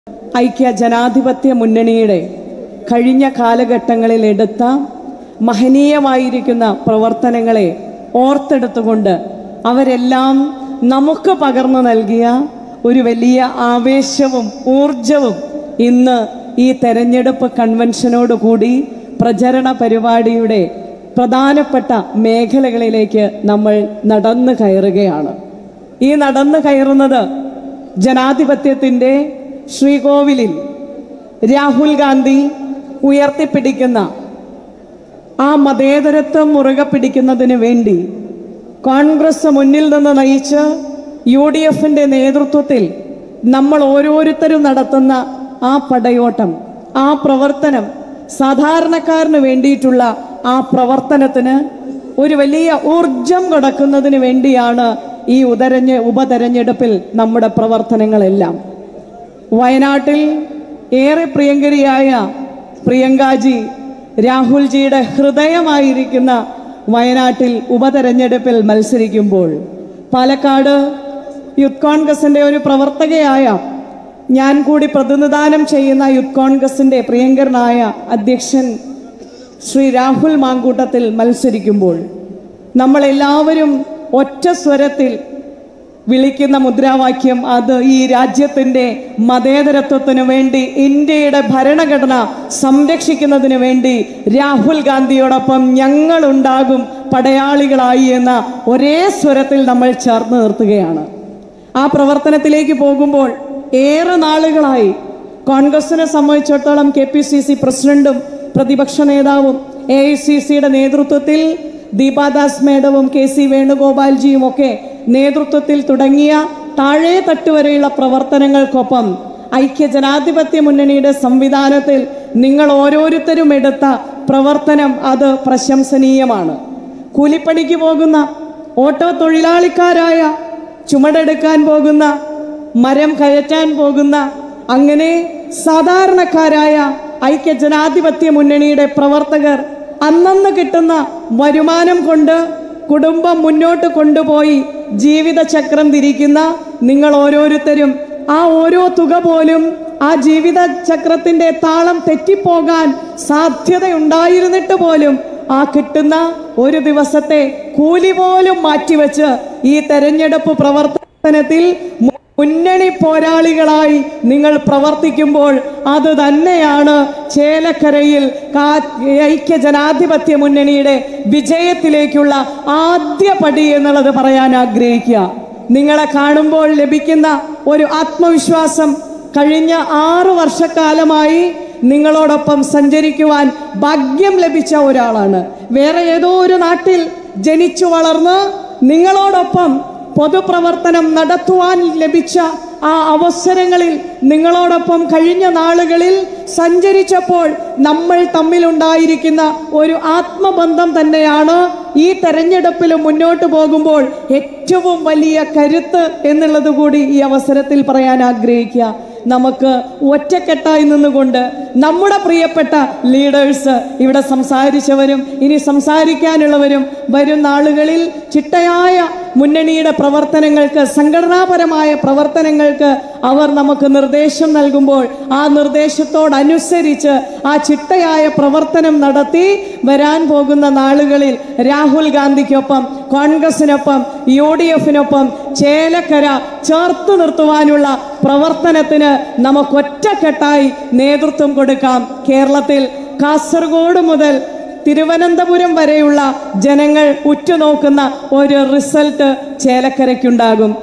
ഐക്യ ജനാധിപത്യ മുന്നണിയുടെ കഴിഞ്ഞ കാലഘട്ടങ്ങളിൽ എടുത്ത മഹനീയമായിരിക്കുന്ന പ്രവർത്തനങ്ങളെ ഓർത്തെടുത്തുകൊണ്ട് അവരെല്ലാം നമുക്ക് പകർന്നു നൽകിയ ഒരു വലിയ ആവേശവും ഊർജവും ഇന്ന് ഈ തെരഞ്ഞെടുപ്പ് കൺവെൻഷനോടുകൂടി പ്രചരണ പരിപാടിയുടെ പ്രധാനപ്പെട്ട മേഖലകളിലേക്ക് നമ്മൾ നടന്നു കയറുകയാണ് ഈ നടന്നു കയറുന്നത് ജനാധിപത്യത്തിൻ്റെ ശ്രീകോവിലിൽ രാഹുൽ ഗാന്ധി ഉയർത്തിപ്പിടിക്കുന്ന ആ മതേതരത്വം മുറുകെ പിടിക്കുന്നതിന് വേണ്ടി കോൺഗ്രസ് മുന്നിൽ നിന്ന് നയിച്ച് യു ഡി എഫിൻ്റെ നേതൃത്വത്തിൽ നമ്മൾ ഓരോരുത്തരും നടത്തുന്ന ആ പടയോട്ടം ആ പ്രവർത്തനം സാധാരണക്കാരന് വേണ്ടിയിട്ടുള്ള ആ പ്രവർത്തനത്തിന് ഒരു വലിയ ഊർജം കൊടുക്കുന്നതിന് വേണ്ടിയാണ് ഈ ഉദരഞ്ഞ് ഉപതെരഞ്ഞെടുപ്പിൽ നമ്മുടെ പ്രവർത്തനങ്ങളെല്ലാം വയനാട്ടിൽ ഏറെ പ്രിയങ്കരിയായ പ്രിയങ്കാജി രാഹുൽജിയുടെ ഹൃദയമായിരിക്കുന്ന വയനാട്ടിൽ ഉപതെരഞ്ഞെടുപ്പിൽ മത്സരിക്കുമ്പോൾ പാലക്കാട് യൂത്ത് കോൺഗ്രസിൻ്റെ ഒരു പ്രവർത്തകയായ ഞാൻ കൂടി പ്രതിനിധാനം ചെയ്യുന്ന യൂത്ത് കോൺഗ്രസിൻ്റെ പ്രിയങ്കരനായ അധ്യക്ഷൻ ശ്രീ രാഹുൽ മാങ്കൂട്ടത്തിൽ മത്സരിക്കുമ്പോൾ നമ്മളെല്ലാവരും ഒറ്റ സ്വരത്തിൽ വിളിക്കുന്ന മുദ്രാവാക്യം അത് ഈ രാജ്യത്തിൻ്റെ മതേതരത്വത്തിന് വേണ്ടി ഇന്ത്യയുടെ ഭരണഘടന സംരക്ഷിക്കുന്നതിന് വേണ്ടി രാഹുൽ ഗാന്ധിയോടൊപ്പം ഞങ്ങളുണ്ടാകും പടയാളികളായി എന്ന ഒരേ സ്വരത്തിൽ നമ്മൾ ചേർന്ന് നിർത്തുകയാണ് ആ പ്രവർത്തനത്തിലേക്ക് പോകുമ്പോൾ ഏറെ നാളുകളായി കോൺഗ്രസിനെ സംബന്ധിച്ചിടത്തോളം കെ പി സി സി പ്രസിഡന്റും പ്രതിപക്ഷ നേതാവും എ ഐ സി സിയുടെ നേതൃത്വത്തിൽ ദീപാദാസ് മേഡവും കെ സി വേണുഗോപാൽജിയും ഒക്കെ നേതൃത്വത്തിൽ തുടങ്ങിയ താഴെ തട്ടുവരെയുള്ള പ്രവർത്തനങ്ങൾക്കൊപ്പം ഐക്യ ജനാധിപത്യ മുന്നണിയുടെ സംവിധാനത്തിൽ നിങ്ങൾ ഓരോരുത്തരും എടുത്ത പ്രവർത്തനം അത് പ്രശംസനീയമാണ് കൂലിപ്പണിക്ക് പോകുന്ന ഓട്ടോ തൊഴിലാളിക്കാരായ ചുമടെടുക്കാൻ പോകുന്ന മരം കയറ്റാൻ പോകുന്ന അങ്ങനെ സാധാരണക്കാരായ ഐക്യ ജനാധിപത്യ മുന്നണിയുടെ പ്രവർത്തകർ അന്നന്ന് കിട്ടുന്ന വരുമാനം കൊണ്ട് കുടുംബം മുന്നോട്ട് കൊണ്ടുപോയി ജീവിതചക്രം തിരിക്കുന്ന നിങ്ങൾ ഓരോരുത്തരും ആ ഓരോ തുക പോലും ആ ജീവിത ചക്രത്തിന്റെ താളം തെറ്റിപ്പോകാൻ സാധ്യതയുണ്ടായിരുന്നിട്ട് പോലും ആ കിട്ടുന്ന ഒരു ദിവസത്തെ കൂലി പോലും മാറ്റിവെച്ച് ഈ തെരഞ്ഞെടുപ്പ് പ്രവർത്തനത്തിൽ മുന്നണി പോരാളികളായി നിങ്ങൾ പ്രവർത്തിക്കുമ്പോൾ അത് തന്നെയാണ് ചേലക്കരയിൽ കാ- ഐക്യ ജനാധിപത്യ മുന്നണിയുടെ വിജയത്തിലേക്കുള്ള ആദ്യ പടി എന്നുള്ളത് പറയാൻ ആഗ്രഹിക്കുക നിങ്ങളെ കാണുമ്പോൾ ലഭിക്കുന്ന ഒരു ആത്മവിശ്വാസം കഴിഞ്ഞ ആറു വർഷക്കാലമായി നിങ്ങളോടൊപ്പം സഞ്ചരിക്കുവാൻ ഭാഗ്യം ലഭിച്ച ഒരാളാണ് വേറെ ഏതോ ഒരു നാട്ടിൽ ജനിച്ചു വളർന്ന് നിങ്ങളോടൊപ്പം പൊതുപ്രവർത്തനം നടത്തുവാൻ ലഭിച്ച ആ അവസരങ്ങളിൽ നിങ്ങളോടൊപ്പം കഴിഞ്ഞ നാളുകളിൽ സഞ്ചരിച്ചപ്പോൾ നമ്മൾ തമ്മിലുണ്ടായിരിക്കുന്ന ഒരു ആത്മബന്ധം തന്നെയാണ് ഈ തെരഞ്ഞെടുപ്പിൽ മുന്നോട്ട് പോകുമ്പോൾ ഏറ്റവും വലിയ കരുത്ത് എന്നുള്ളത് കൂടി ഈ അവസരത്തിൽ പറയാൻ ആഗ്രഹിക്കുക നമുക്ക് ഒറ്റക്കെട്ടായി നിന്നുകൊണ്ട് നമ്മുടെ പ്രിയപ്പെട്ട ലീഡേഴ്സ് ഇവിടെ സംസാരിച്ചവരും ഇനി സംസാരിക്കാനുള്ളവരും വരും നാളുകളിൽ ചിട്ടയായ മുന്നണിയുടെ പ്രവർത്തനങ്ങൾക്ക് സംഘടനാപരമായ പ്രവർത്തനങ്ങൾക്ക് അവർ നമുക്ക് നിർദ്ദേശം നൽകുമ്പോൾ ആ നിർദ്ദേശത്തോടനുസരിച്ച് ആ ചിട്ടയായ പ്രവർത്തനം നടത്തി വരാൻ പോകുന്ന നാളുകളിൽ രാഹുൽ ഗാന്ധിക്കൊപ്പം കോൺഗ്രസിനൊപ്പം യു ഡി എഫിനൊപ്പം ചേലക്കര ചേർത്ത് നിർത്തുവാനുള്ള പ്രവർത്തനത്തിന് നമുക്കൊറ്റക്കെട്ടായി നേതൃത്വം കൊടുക്കാം കേരളത്തിൽ കാസർഗോഡ് മുതൽ തിരുവനന്തപുരം വരെയുള്ള ജനങ്ങൾ ഉറ്റുനോക്കുന്ന ഒരു റിസൾട്ട് ചേലക്കരയ്ക്കുണ്ടാകും